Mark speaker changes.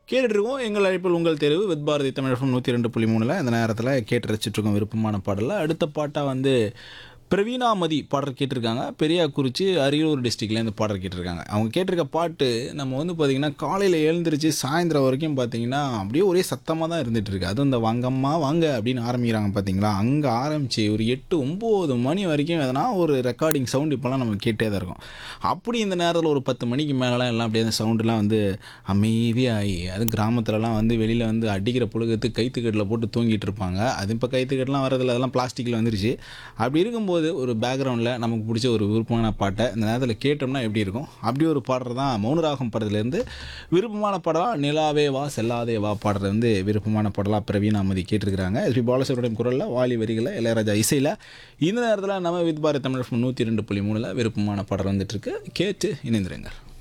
Speaker 1: கேட்டுட்ருக்கோம் எங்கள் அழைப்பில் உங்கள் தேர்வு வித் பாரதி தமிழகம் நூற்றி ரெண்டு புள்ளி மூணில் இந்த நேரத்தில் கேட்டு ரசிச்சிட்ருக்கோம் விருப்பமான பாடலில் அடுத்த பாட்டாக வந்து பிரவீனாமதி பாடல் கேட்டிருக்காங்க பெரியாக்குறிச்சி அரியலூர் டிஸ்ட்ரிக்ட்லேருந்து பாடல் கேட்டிருக்காங்க அவங்க கேட்டிருக்க பாட்டு நம்ம வந்து பார்த்திங்கன்னா காலையில் எழுந்திரிச்சு சாயந்தரம் வரைக்கும் பார்த்திங்கன்னா அப்படியே ஒரே சத்தமாக தான் இருந்துகிட்டு இருக்கு அதுவும் இந்த வாங்கம்மா வாங்க அப்படின்னு ஆரம்பிக்கிறாங்க பார்த்தீங்களா அங்கே ஆரம்பித்து ஒரு எட்டு ஒம்பது மணி வரைக்கும் எதனா ஒரு ரெக்கார்டிங் சவுண்ட் இப்போலாம் நம்ம கேட்டே தான் இருக்கும் அப்படி இந்த நேரத்தில் ஒரு பத்து மணிக்கு மேலெலாம் எல்லாம் அப்படியே அந்த சவுண்டுலாம் வந்து அமைதியாகி அதுவும் கிராமத்துலலாம் வந்து வெளியில் வந்து அடிக்கிற புழுகத்து கைத்துக்கட்டில் போட்டு தூங்கிட்டு இருப்பாங்க அது இப்போ கைத்துக்கட்டுலாம் வரதில்ல அதெல்லாம் பிளாஸ்டிக்கில் வந்துருச்சு அப்படி இருக்கும்போது ஒரு பேக்ரவுண்டில் நமக்கு பிடிச்ச ஒரு விருப்பமான பாட்டை இந்த நேரத்தில் கேட்டோம்னா எப்படி இருக்கும் அப்படி ஒரு பாடுறது தான் மௌனராகம் படத்துலேருந்து விருப்பமான பாடலாக நிலாவே வா செல்லாதே வா பாடுறது வந்து விருப்பமான பாடலாக பிரவீன் அமதி கேட்டிருக்கிறாங்க எஸ்பி பாலசுப்ரமணியம் குரலில் வாலி வரிகளில் இளையராஜா இசையில் இந்த நேரத்தில் நம்ம வித் பாரத் தமிழ் நூற்றி ரெண்டு புள்ளி மூணில் விருப்பமான பாடல் வந்துட்டு இருக்கு கேட்டு இணைந்திருங்கள்